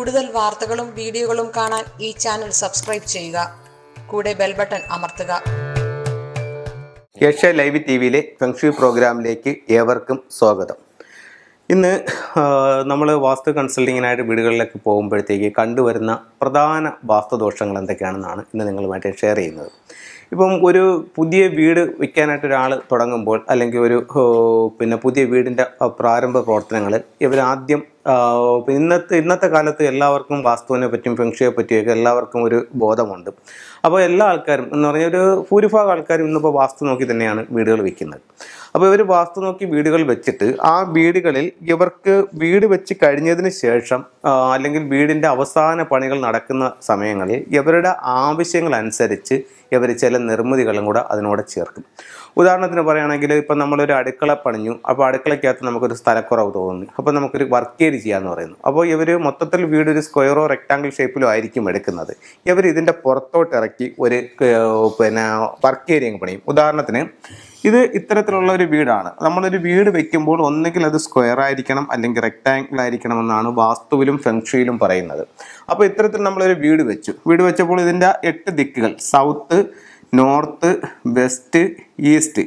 കൂടുതൽ വാർത്തകളും വീഡിയോകളും കാണാൻ ഈ ചാനൽ സബ്സ്ക്രൈബ് ചെയ്യുക കൂടെ ബെൽ ബട്ടൺ അമർത്തുക ഏഷ്യ ലൈവ് ടി വിയിലെ ഫെങ്ഷു പ്രോഗ്രാമിലേക്ക് ഏവർക്കും സ്വാഗതം ഇന്ന് നമ്മൾ വാസ്തു കൺസൾട്ടിങ്ങിനായിട്ട് വീടുകളിലേക്ക് പോകുമ്പോഴത്തേക്ക് കണ്ടുവരുന്ന പ്രധാന വാസ്തുദോഷങ്ങൾ എന്തൊക്കെയാണെന്നാണ് ഇന്ന് നിങ്ങളുമായിട്ട് ഷെയർ ചെയ്യുന്നത് ഇപ്പം ഒരു പുതിയ വീട് വയ്ക്കാനായിട്ട് ഒരാൾ തുടങ്ങുമ്പോൾ അല്ലെങ്കിൽ ഒരു ഓ, പിന്നെ പുതിയ വീടിൻ്റെ പ്രാരംഭ പ്രവർത്തനങ്ങൾ ഇവരാദ്യം ആ, ഇന്നത്തെ ഇന്നത്തെ കാലത്ത് എല്ലാവർക്കും വാസ്തുവിനെ പറ്റിയും ഫെങ്ഷയെ പറ്റിയൊക്കെ എല്ലാവർക്കും ഒരു ബോധമുണ്ട് അപ്പോൾ എല്ലാ ആൾക്കാരും എന്ന് പറഞ്ഞാൽ ഒരു ഭൂരിഭാഗം ആൾക്കാരും ഇന്നിപ്പോൾ വാസ്തു നോക്കി തന്നെയാണ് വീടുകൾ വെക്കുന്നത് അപ്പോൾ ഇവർ വാസ്തു നോക്കി വീടുകൾ വെച്ചിട്ട് ആ വീടുകളിൽ ഇവർക്ക് വീട് വെച്ച് കഴിഞ്ഞതിന് ശേഷം ആ, അല്ലെങ്കിൽ വീടിൻ്റെ അവസാന പണികൾ നടക്കുന്ന സമയങ്ങളിൽ ഇവരുടെ ആവശ്യങ്ങൾ അനുസരിച്ച് ഇവർ ചില നിർമ്മിതികളും കൂടെ അതിനോട് ചേർക്കും ഉദാഹരണത്തിന് പറയുകയാണെങ്കിൽ ഇപ്പം നമ്മളൊരു അടുക്കള പണിഞ്ഞു അപ്പോൾ അടുക്കളയ്ക്കകത്ത് നമുക്കൊരു സ്ഥലക്കുറവ് തോന്നുന്നു അപ്പോൾ നമുക്കൊരു വർക്ക് ഏരിയ ചെയ്യാമെന്ന് പറയുന്നു അപ്പോൾ ഇവർ മൊത്തത്തിൽ വീട് ഒരു സ്ക്വയറോ റെക്ടാങ്കിൾ ഷേപ്പിലോ ആയിരിക്കും എടുക്കുന്നത് ഇവർ ഇതിൻ്റെ പുറത്തോട്ട് ഇറക്കി ഒരു ഏർ, പിന്നെ വർക്ക് ഏരിയ പണിയും ഉദാഹരണത്തിന് ഇത് ഇത്തരത്തിലുള്ള ഒരു വീടാണ് നമ്മളൊരു വീട് വെക്കുമ്പോൾ ഒന്നുകിൽ അത് സ്ക്വയർ ആയിരിക്കണം അല്ലെങ്കിൽ റെക്ടാങ്കിൾ ആയിരിക്കണം എന്നാണ് വാസ്തുവിലും ഫെങ്ഷയിലും പറയുന്നത് അപ്പോൾ ഇത്തരത്തിൽ നമ്മളൊരു വീട് വെച്ചു വീട് വെച്ചപ്പോൾ ഇതിൻ്റെ എട്ട് ദിക്കുകൾ സൗത്ത് നോർത്ത് വെസ്റ്റ് ഈസ്റ്റ്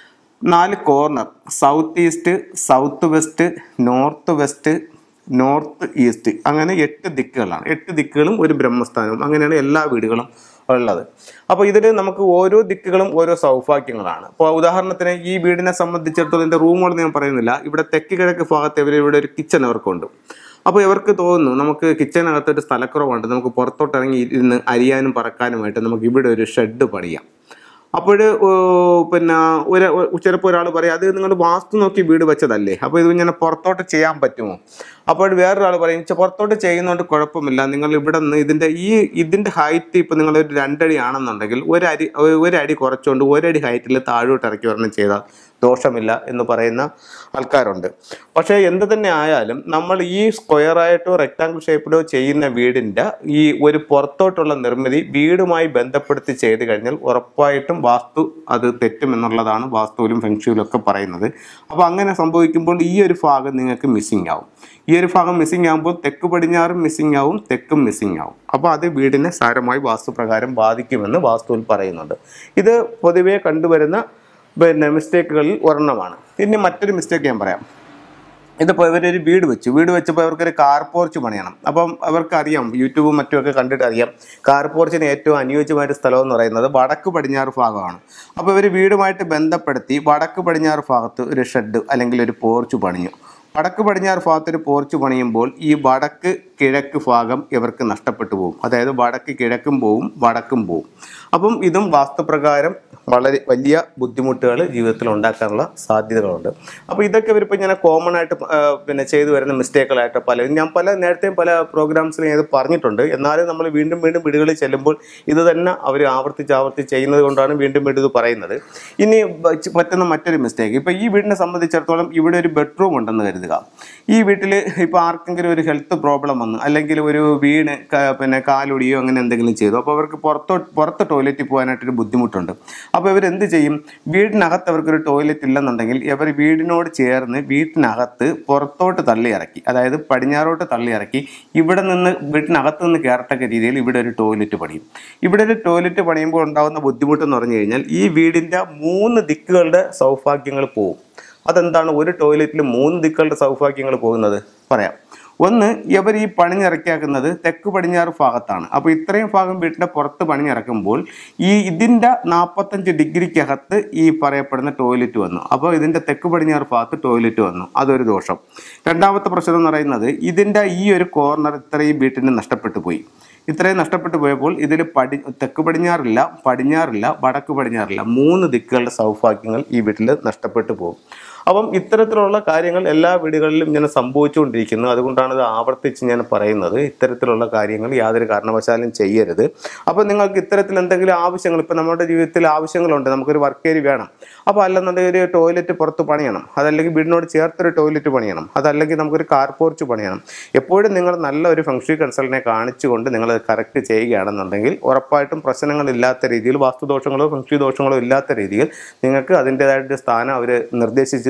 നാല് corner south east south west north west north east അങ്ങനെ എട്ട് ദിക്കുകളാണ് എട്ട് ദിക്കുകളും ഒരു ബ്രഹ്മസ്ഥാനവും അങ്ങനെയാണ് എല്ലാ വീടുകളും ഉള്ളത് അപ്പോൾ ഇതിൽ നമുക്ക് ഓരോ ദിക്കുകളും ഓരോ സൗഭാഗ്യങ്ങളാണ് അപ്പോൾ ഉദാഹരണത്തിന് ഈ വീടിനെ സംബന്ധിച്ചിടത്തോളം ഇതിൻ്റെ റൂമുകൾ ഞാൻ പറയുന്നില്ല ഇവിടെ തെക്ക് കിഴക്ക് ഭാഗത്ത് ഇവർ ഇവിടെ ഒരു കിച്ചൺ അവർക്കുണ്ട് അപ്പോൾ ഇവർക്ക് തോന്നുന്നു നമുക്ക് കിച്ചനകത്ത് ഒരു സ്ഥലക്കുറവുണ്ട് നമുക്ക് പുറത്തോട്ട് ഇറങ്ങി ഇരുന്ന് അരിയാനും പറക്കാനുമായിട്ട് നമുക്ക് ഇവിടെ ഒരു ഷെഡ് പണിയാം അപ്പോൾ പിന്നെ ഒരു ചിലപ്പോൾ ഒരാൾ പറയും അത് നിങ്ങൾ വാസ്തു നോക്കി വീട് വെച്ചതല്ലേ അപ്പോൾ ഇത് ഇങ്ങനെ പുറത്തോട്ട് ചെയ്യാൻ പറ്റുമോ അപ്പോൾ വേറൊരാൾ പറയും "ഛെ, പുറത്തോട്ട് ചെയ്യുന്നതുകൊണ്ട് കുഴപ്പമില്ല നിങ്ങൾ ഇവിടെ നിന്ന് ഇതിൻ്റെ ഈ ഇതിൻ്റെ ഹൈറ്റ് ഇപ്പോൾ നിങ്ങൾ ഒരു രണ്ടടി ആണെന്നുണ്ടെങ്കിൽ ഒരടി ഒരടി കുറച്ചുകൊണ്ട് ഒരടി ഹൈറ്റിൽ താഴോട്ട് ഇറക്കി വരണം ചെയ്താൽ ദോഷമില്ല എന്ന് പറയുന്ന ആൾക്കാരുണ്ട് പക്ഷേ എന്ത് തന്നെ ആയാലും നമ്മൾ ഈ സ്ക്വയറായിട്ടോ റെക്ടാങ്കിൾ ഷേപ്പിലോ ചെയ്യുന്ന വീടിൻ്റെ ഈ ഒരു പുറത്തോട്ടുള്ള നിർമ്മിതി വീടുമായി ബന്ധപ്പെടുത്തി ചെയ്ത് കഴിഞ്ഞാൽ ഉറപ്പായിട്ടും വാസ്തു അത് തെറ്റുമെന്നുള്ളതാണ് വാസ്തുവിലും ഫെങ്ഷുവിലും ഒക്കെ പറയുന്നത് അപ്പോൾ അങ്ങനെ സംഭവിക്കുമ്പോൾ ഈ ഒരു ഭാഗം നിങ്ങൾക്ക് മിസ്സിംഗ് ആവും ഈ ഒരു ഭാഗം മിസ്സിംഗ് ആകുമ്പോൾ തെക്ക് പടിഞ്ഞാറും മിസ്സിംഗ് ആവും തെക്കും മിസ്സിംഗ് ആവും അപ്പോൾ അത് വീടിനെ സാരമായി വാസ്തുപ്രകാരം ബാധിക്കുമെന്ന് വാസ്തുവിൽ പറയുന്നുണ്ട് ഇത് പൊതുവേ കണ്ടുവരുന്ന പിന്നെ മിസ്റ്റേക്കുകളിൽ ഒരെണ്ണമാണ് ഇനി മറ്റൊരു മിസ്റ്റേക്ക് ഞാൻ പറയാം ഇതിപ്പോൾ ഇവരൊരു വീട് വെച്ചു വീട് വെച്ചപ്പോൾ അവർക്കൊരു കാർ പോർച്ച് പണിയണം അപ്പം അവർക്കറിയാം യൂട്യൂബും മറ്റുമൊക്കെ കണ്ടിട്ട് അറിയാം കാർ പോർച്ചിന് ഏറ്റവും അനുയോജ്യമായ ഒരു സ്ഥലം എന്ന് പറയുന്നത് വടക്ക് പടിഞ്ഞാറ് ഭാഗമാണ് അപ്പോൾ ഇവർ വീടുമായിട്ട് ബന്ധപ്പെടുത്തി വടക്ക് പടിഞ്ഞാറ് ഭാഗത്ത് ഒരു ഷെഡ് അല്ലെങ്കിൽ ഒരു പോർച്ച് പണിഞ്ഞു വടക്ക് പടിഞ്ഞാറ് ഭാഗത്ത് ഒരു പോർച്ച് പണിയുമ്പോൾ ഈ വടക്ക് കിഴക്ക് ഭാഗം ഇവർക്ക് നഷ്ടപ്പെട്ടു പോകും അതായത് വടക്ക് കിഴക്കും പോവും വടക്കും പോവും അപ്പം ഇതും വാസ്തുപ്രകാരം വളരെ വലിയ ബുദ്ധിമുട്ടുകൾ ജീവിതത്തിൽ ഉണ്ടാക്കാനുള്ള സാധ്യതകളുണ്ട് അപ്പോൾ ഇതൊക്കെ ഇവരിപ്പോൾ ഇങ്ങനെ കോമൺ ആയിട്ട് ആ, പിന്നെ ചെയ്തു വരുന്ന മിസ്റ്റേക്കുകളായിട്ട് പല ഞാൻ പല നേരത്തെയും പല പ്രോഗ്രാംസിലും ഇത് പറഞ്ഞിട്ടുണ്ട് എന്നാലും നമ്മൾ വീണ്ടും വീണ്ടും വീടുകളിൽ ചെല്ലുമ്പോൾ ഇത് തന്നെ അവർ ആവർത്തിച്ച് ആവർത്തിച്ച് ചെയ്യുന്നത് കൊണ്ടാണ് വീണ്ടും വീണ്ടും ഇത് പറയുന്നത് ഇനി വച്ച് പറ്റുന്ന മറ്റൊരു മിസ്റ്റേക്ക് ഇപ്പോൾ ഈ വീടിനെ സംബന്ധിച്ചിടത്തോളം ഇവിടെ ഒരു ബെഡ്റൂം ഉണ്ടെന്ന് കരുതുക ഈ വീട്ടിൽ ഇപ്പോൾ ആർക്കെങ്കിലും ഒരു ഹെൽത്ത് പ്രോബ്ലം വന്നു അല്ലെങ്കിൽ ഒരു വീണ് ക- പിന്നെ കാലൊടിയോ അങ്ങനെ എന്തെങ്കിലും ചെയ്തു അപ്പോൾ അവർക്ക് പുറത്തോ പുറത്ത് ടോയ്ലറ്റിൽ പോകാനായിട്ടൊരു ബുദ്ധിമുട്ടുണ്ട് അപ്പോൾ ഇവർ എന്ത് ചെയ്യും വീടിനകത്ത് അവർക്കൊരു ടോയ്ലറ്റ് ഇല്ലെന്നുണ്ടെങ്കിൽ ഇവർ വീടിനോട് ചേർന്ന് വീട്ടിനകത്ത് പുറത്തോട്ട് തള്ളി ഇറക്കി അതായത് പടിഞ്ഞാറോട്ട് തള്ളി ഇറക്കി ഇവിടെ നിന്ന് വീട്ടിനകത്ത് നിന്ന് കയറത്തക്ക രീതിയിൽ ഇവിടെ ഒരു ടോയ്ലറ്റ് പണിയും ഇവിടെ ഒരു ടോയ്ലറ്റ് പണിയുമ്പോൾ ഉണ്ടാകുന്ന ബുദ്ധിമുട്ടെന്ന് പറഞ്ഞു കഴിഞ്ഞാൽ ഈ വീടിൻ്റെ മൂന്ന് ദിക്കുകളുടെ സൗഭാഗ്യങ്ങൾ പോവും അതെന്താണ് ഒരു ടോയ്ലറ്റിൽ മൂന്ന് ദിക്കുകളുടെ സൗഭാഗ്യങ്ങൾ പോകുന്നത് പറയാം ഒന്ന് ഇവർ ഈ പണിഞ്ഞിറക്കിയാക്കുന്നത് തെക്ക് പടിഞ്ഞാറ് ഭാഗത്താണ് അപ്പോൾ ഇത്രയും ഭാഗം വീട്ടിൻ്റെ പുറത്ത് പണിഞ്ഞിറക്കുമ്പോൾ ഈ ഇതിൻ്റെ നാൽപ്പത്തഞ്ച് ഡിഗ്രിക്കകത്ത് ഈ പറയപ്പെടുന്ന ടോയ്ലറ്റ് വന്നു അപ്പോൾ ഇതിൻ്റെ തെക്ക് പടിഞ്ഞാറ് ഭാഗത്ത് ടോയ്ലറ്റ് വന്നു അതൊരു ദോഷം രണ്ടാമത്തെ പ്രശ്നം എന്ന് പറയുന്നത് ഇതിൻ്റെ ഈ ഒരു കോർണർ ഇത്രയും വീട്ടിന് നഷ്ടപ്പെട്ടു പോയി ഇത്രയും നഷ്ടപ്പെട്ടു പോയപ്പോൾ ഇതിൽ പടി തെക്ക് പടിഞ്ഞാറില്ല പടിഞ്ഞാറില്ല വടക്ക് പടിഞ്ഞാറില്ല മൂന്ന് ദിക്കുകളുടെ സൗഭാഗ്യങ്ങൾ ഈ വീട്ടിൽ നഷ്ടപ്പെട്ടു പോകും അപ്പം ഇത്തരത്തിലുള്ള കാര്യങ്ങൾ എല്ലാ വീടുകളിലും ഇങ്ങനെ സംഭവിച്ചുകൊണ്ടിരിക്കുന്നു അതുകൊണ്ടാണ് ഇത് ആവർത്തിച്ച് ഞാൻ പറയുന്നത് ഇത്തരത്തിലുള്ള കാര്യങ്ങൾ യാതൊരു കാരണവശാലും ചെയ്യരുത് അപ്പോൾ നിങ്ങൾക്ക് ഇത്തരത്തിൽ എന്തെങ്കിലും ആവശ്യങ്ങൾ ഇപ്പോൾ നമ്മുടെ ജീവിതത്തിൽ ആവശ്യങ്ങളുണ്ട് നമുക്കൊരു വർക്ക് ഏരിയ വേണം അപ്പോൾ അല്ലെന്നുണ്ടെങ്കിൽ ഒരു ടോയ്ലറ്റ് പുറത്ത് പണിയണം അതല്ലെങ്കിൽ വീടിനോട് ചേർത്തൊരു ടോയ്ലറ്റ് പണിയണം അതല്ലെങ്കിൽ നമുക്കൊരു കാർ പോർച്ച് പണിയണം എപ്പോഴും നിങ്ങൾ നല്ല ഒരു ഫംഗ്ഷൻ കൺസൾട്ടിനെ കാണിച്ചുകൊണ്ട് നിങ്ങൾ കറക്റ്റ് ചെയ്യുകയാണെന്നുണ്ടെങ്കിൽ ഉറപ്പായിട്ടും പ്രശ്നങ്ങളില്ലാത്ത രീതിയിൽ വാസ്തുദോഷങ്ങളോ ഫംഗ്ഷൻ ദോഷങ്ങളോ ഇല്ലാത്ത രീതിയിൽ നിങ്ങൾക്ക് അതിൻ്റെതായിട്ട് സ്ഥാനം അവർ നിർദ്ദേശിച്ച്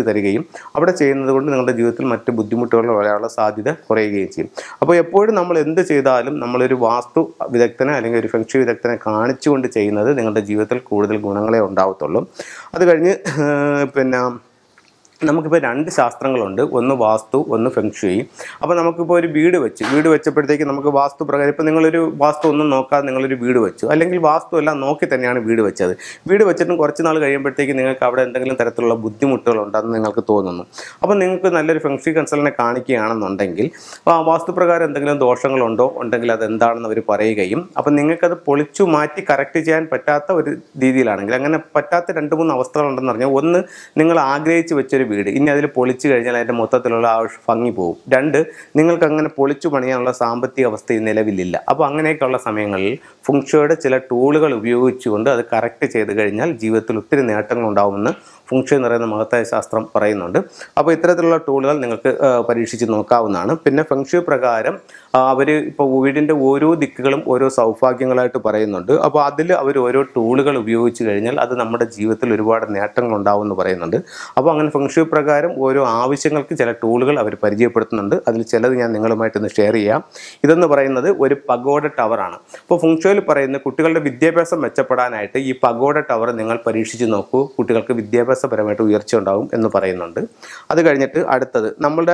തരികയും അവിടെ ചെയ്യുന്നത് കൊണ്ട് നിങ്ങളുടെ ജീവിതത്തിൽ മറ്റ് ബുദ്ധിമുട്ടുകൾ വരാനുള്ള സാധ്യത കുറയുകയും ചെയ്യും അപ്പോൾ എപ്പോഴും നമ്മൾ എന്ത് ചെയ്താലും നമ്മളൊരു വാസ്തു വിദഗ്ധനെ അല്ലെങ്കിൽ ഒരു ഫെങ്ഷി വിദഗ്ധനെ കാണിച്ചുകൊണ്ട് ചെയ്യുന്നത് നിങ്ങളുടെ ജീവിതത്തിൽ കൂടുതൽ ഗുണങ്ങളെ ഉണ്ടാവത്തുള്ളൂ അത് കഴിഞ്ഞ് ഏഹ്, പിന്നെ നമുക്കിപ്പോൾ രണ്ട് ശാസ്ത്രങ്ങളുണ്ട് ഒന്ന് വാസ്തു ഒന്ന് ഫെങ്ഷുയി അപ്പോൾ നമുക്കിപ്പോൾ ഒരു വീട് വെച്ച് വീട് വെച്ചപ്പോഴത്തേക്ക് നമുക്ക് വാസ്തു പ്രകാരം ഇപ്പോൾ നിങ്ങളൊരു വാസ്തു ഒന്നും നോക്കാതെ നിങ്ങളൊരു വീട് വെച്ചു അല്ലെങ്കിൽ വാസ്തു എല്ലാം നോക്കി തന്നെയാണ് വീട് വെച്ചത് വീട് വെച്ചിട്ടും കുറച്ച് നാൾ കഴിയുമ്പോഴത്തേക്ക് നിങ്ങൾക്ക് അവിടെ എന്തെങ്കിലും തരത്തിലുള്ള ബുദ്ധിമുട്ടുകൾ ഉണ്ടെന്ന് നിങ്ങൾക്ക് തോന്നുന്നു അപ്പോൾ നിങ്ങൾക്ക് നല്ലൊരു ഫെങ്ഷി കൺസൾട്ടിനെ കാണിക്കുകയാണെന്നുണ്ടെങ്കിൽ അപ്പോൾ ആ വാസ്തു പ്രകാരം എന്തെങ്കിലും ദോഷങ്ങളുണ്ടോ ഉണ്ടെങ്കിൽ അത് എന്താണെന്ന് അവർ പറയുകയും അപ്പോൾ നിങ്ങൾക്കത് പൊളിച്ചു മാറ്റി കറക്റ്റ് ചെയ്യാൻ പറ്റാത്ത ഒരു രീതിയിലാണെങ്കിൽ അങ്ങനെ പറ്റാത്ത രണ്ട് മൂന്ന് അവസ്ഥകളുണ്ടെന്ന് പറഞ്ഞാൽ ഒന്ന് നിങ്ങൾ ആഗ്രഹിച്ച് വെച്ചൊരു വീട് ഇനി അതിൽ പൊളിച്ചു കഴിഞ്ഞാൽ അതിൻ്റെ മൊത്തത്തിലുള്ള ആ ഒരു ഭംഗി പോകും രണ്ട് നിങ്ങൾക്ക് അങ്ങനെ പൊളിച്ചു പണിയാനുള്ള സാമ്പത്തിക അവസ്ഥ ഈ നിലവിലില്ല അപ്പോൾ അങ്ങനെയൊക്കെയുള്ള സമയങ്ങളിൽ ഫുങ്ഷയുടെ ചില ടൂളുകൾ ഉപയോഗിച്ചുകൊണ്ട് അത് കറക്റ്റ് ചെയ്ത് കഴിഞ്ഞാൽ ജീവിതത്തിൽ ഒത്തിരി നേട്ടങ്ങൾ ഉണ്ടാവുമെന്ന് ഫുങ്ഷ എന്ന് പറയുന്ന മഹത്തായ ശാസ്ത്രം പറയുന്നുണ്ട് അപ്പോൾ ഇത്തരത്തിലുള്ള ടൂളുകൾ നിങ്ങൾക്ക് ആ, പരീക്ഷിച്ച് നോക്കാവുന്നതാണ് പിന്നെ ഫെങ്ഷു പ്രകാരം അവർ ഇപ്പോൾ വീടിൻ്റെ ഓരോ ദിക്കുകളും ഓരോ സൗഭാഗ്യങ്ങളായിട്ട് പറയുന്നുണ്ട് അപ്പോൾ അതിൽ അവർ ഓരോ ടൂളുകൾ ഉപയോഗിച്ച് കഴിഞ്ഞാൽ അത് നമ്മുടെ ജീവിതത്തിൽ ഒരുപാട് നേട്ടങ്ങൾ ഉണ്ടാവും എന്ന് പറയുന്നുണ്ട് അപ്പോൾ അങ്ങനെ ഫെങ്ഷു പ്രകാരം ഓരോ ആവശ്യങ്ങൾക്ക് ചില ടൂളുകൾ അവർ പരിചയപ്പെടുത്തുന്നുണ്ട് അതിൽ ചിലത് ഞാൻ നിങ്ങളുമായിട്ട് ഇന്ന് ഷെയർ ചെയ്യാം ഇതെന്ന് പറയുന്നത് ഒരു പഗോഡ ടവറാണ് അപ്പോൾ ഫുങ്ഷോയിൽ പറയുന്ന കുട്ടികളുടെ വിദ്യാഭ്യാസം മെച്ചപ്പെടാനായിട്ട് ഈ പഗോഡ ടവർ നിങ്ങൾ പരീക്ഷിച്ച് നോക്കൂ കുട്ടികൾക്ക് വിദ്യാഭ്യാസപരമായിട്ട് ഉയർച്ച ഉണ്ടാവും എന്ന് പറയുന്നുണ്ട് അത് കഴിഞ്ഞിട്ട് അടുത്തത് നമ്മളുടെ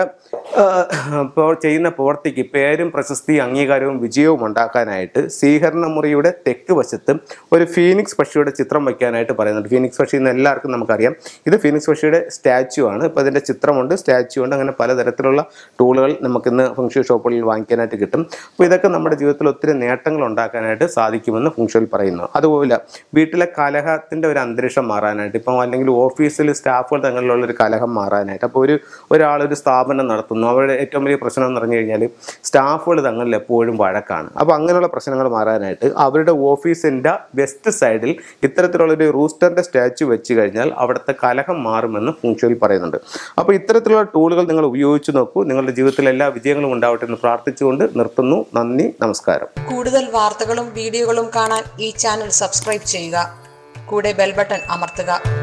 ഇപ്പോൾ ചെയ്യുന്ന പ്രവർത്തിക്ക് പേരും പ്രശസ്തി അംഗീകാരവും വിജയവും ഉണ്ടാക്കാനായിട്ട് സ്വീകരണ മുറിയുടെ തെക്ക് വശത്ത് ഒരു ഫീനിക്സ് പക്ഷിയുടെ ചിത്രം വയ്ക്കാനായിട്ട് പറയുന്നുണ്ട് ഫീനിക്സ് പക്ഷി എന്ന് എല്ലാവർക്കും നമുക്കറിയാം ഇത് ഫീനിക്സ് പക്ഷിയുടെ സ്റ്റാച്ചു ആണ് ഇപ്പോൾ ഇതിൻ്റെ ചിത്രമുണ്ട് സ്റ്റാച്ചു ഉണ്ട് അങ്ങനെ പലതരത്തിലുള്ള ടൂളുകൾ നമുക്കിന്ന് ഫംഗ്ഷൻ ഷോപ്പുകളിൽ വാങ്ങിക്കാനായിട്ട് കിട്ടും അപ്പോൾ ഇതൊക്കെ നമ്മുടെ ജീവിതത്തിൽ ഒത്തിരി നേട്ടങ്ങൾ ഉണ്ടാക്കാനായിട്ട് സാധിക്കുമെന്ന് ഫംഗ്ഷനിൽ പറയുന്നു അതുപോലെ വീട്ടിലെ കലഹത്തിൻ്റെ ഒരു അന്തരീക്ഷം മാറാനായിട്ട് ഇപ്പം അല്ലെങ്കിൽ ഓഫീസിൽ സ്റ്റാഫുകൾ തങ്ങളിലുള്ള ഒരു കലഹം മാറാനായിട്ട് അപ്പോൾ ഒരു ഒരാൾ ഒരു സ്ഥാപനം നടത്തുന്നു അവരുടെ ഏറ്റവും വലിയ പ്രശ്നം എന്ന് പറഞ്ഞു കഴിഞ്ഞാൽ സ്റ്റാഫുകൾ തങ്ങളിൽ എപ്പോഴും വഴക്കാണ് അപ്പോൾ അങ്ങനെയുള്ള പ്രശ്നങ്ങൾ മാറാനായിട്ട് അവരുടെ ഓഫീസിൻ്റെ വെസ്റ്റ് സൈഡിൽ ഇത്തരത്തിലുള്ള ഒരു റൂസ്റ്ററിൻ്റെ സ്റ്റാച്ചു വെച്ച് കഴിഞ്ഞാൽ അവിടുത്തെ കലഹം മാറുമെന്ന് ഫുങ്ഷനിൽ പറയുന്നുണ്ട് അപ്പോൾ ഇത്തരത്തിലുള്ള ടൂളുകൾ നിങ്ങൾ ഉപയോഗിച്ച് നോക്കൂ നിങ്ങളുടെ ജീവിതത്തിൽ എല്ലാ വിജയങ്ങളും ഉണ്ടാവട്ടെ എന്ന് പ്രാർത്ഥിച്ചുകൊണ്ട് നിർത്തുന്നു നന്ദി നമസ്കാരം കൂടുതൽ വാർത്തകളും വീഡിയോകളും കാണാൻ ഈ ചാനൽ സബ്സ്ക്രൈബ് ചെയ്യുക കൂടെ ബെൽ ബട്ടൺ അമർത്തുക